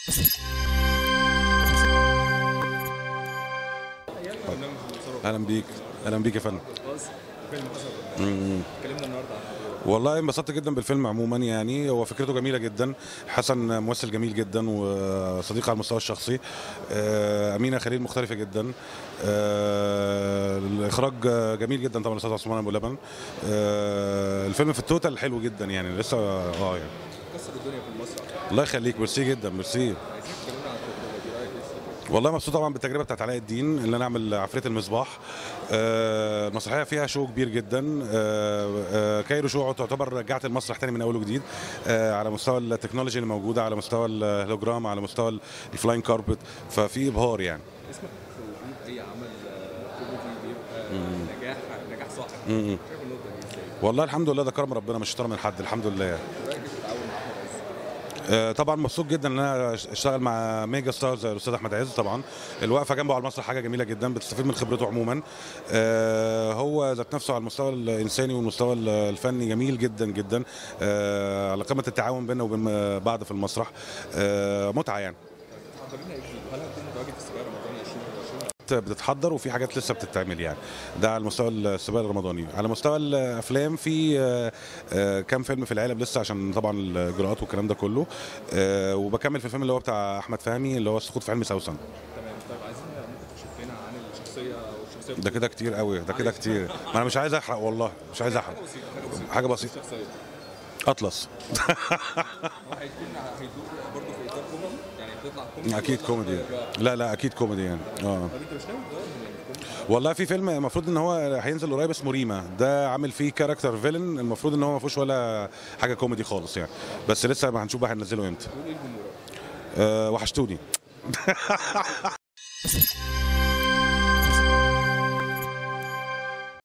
اهلا بيك اهلا بيك يا فندم خلاص فيلم حصل مم. اتكلمنا النهارده عن والله انبسطت جدا بالفيلم عموما يعني هو فكرته جميله جدا حسن ممثل جميل جدا وصديق على المستوى الشخصي آه، امينه خليل مختلفه جدا آه، الاخراج جميل جدا طبعا الاستاذ عثمان ابو لبن آه، الفيلم في التوتال حلو جدا يعني لسه اه يعني كسر الدنيا في المسرح الله يخليك ميرسي جدا ميرسي عايزين تكلمنا عن التجربه دي رايك ايه والله مبسوط طبعا بالتجربه بتاعت علاء الدين اللي انا اعمل عفريت المصباح آه، المسرحيه فيها شو كبير جدا آه، آه، كايرو شو تعتبر رجعت المسرح تاني من اول وجديد آه، على مستوى التكنولوجي اللي موجوده على مستوى الهولوجرام على مستوى الفلاين كاربت ففي ابهار يعني اسمك في وجود اي عمل آه، كوميدي بيبقى نجاح نجاح صاحب مم. شايف النقطه دي ازاي؟ والله الحمد لله ده كرم ربنا مش شطاره من حد الحمد لله رايك ايه في التعاون مع احمد عز؟ آه، طبعا مبسوط جدا ان انا اشتغل مع ميجا ستار زي الاستاذ احمد عز طبعا الوقفه جنبه على المسرح حاجه جميله جدا بتستفيد من خبرته عموما آه، هو ذات نفسه على المستوى الانساني والمستوى الفني جميل جدا جدا آه، على قمه التعاون بيننا وبين بعض في المسرح آه، متعه يعني محضرين ايه جديد؟ هل هتكون متواجد في السباق رمضان 2021 بتتحضر وفي حاجات لسه بتتعمل يعني ده على مستوى السباق الرمضاني على مستوى الافلام في آه، آه، كام فيلم في العالم لسه عشان طبعا الاجراءات والكلام ده كله آه، وبكمل في الفيلم اللي هو بتاع احمد فهمي اللي هو السقوط في علم سوسن تمام طيب عايزين ممكن تشوف لنا عن الشخصيه والشخصيه ده كده كتير قوي ده كده كتير ما انا مش عايز احرق والله مش عايز احرق حاجه بسيطه حاجه بسيطه حاجه بسيطه الشخصيه اطلس هو هيكون هيدور برضه في اطار كوميدي يعني بتطلع كوميدي اكيد ولا كوميدي حاجة- لا لا اكيد كوميدي يعني اه طب انت مش ناوي تغير من الكوميدي والله في فيلم المفروض ان هو هينزل قريب اسمه ريما ده عامل فيه كاركتر فيلن المفروض ان هو ما فيهوش ولا حاجه كوميدي خالص يعني بس لسه ما هنشوف بقى هننزله امتى تقول ايه الجمهور؟ أه وحشتوني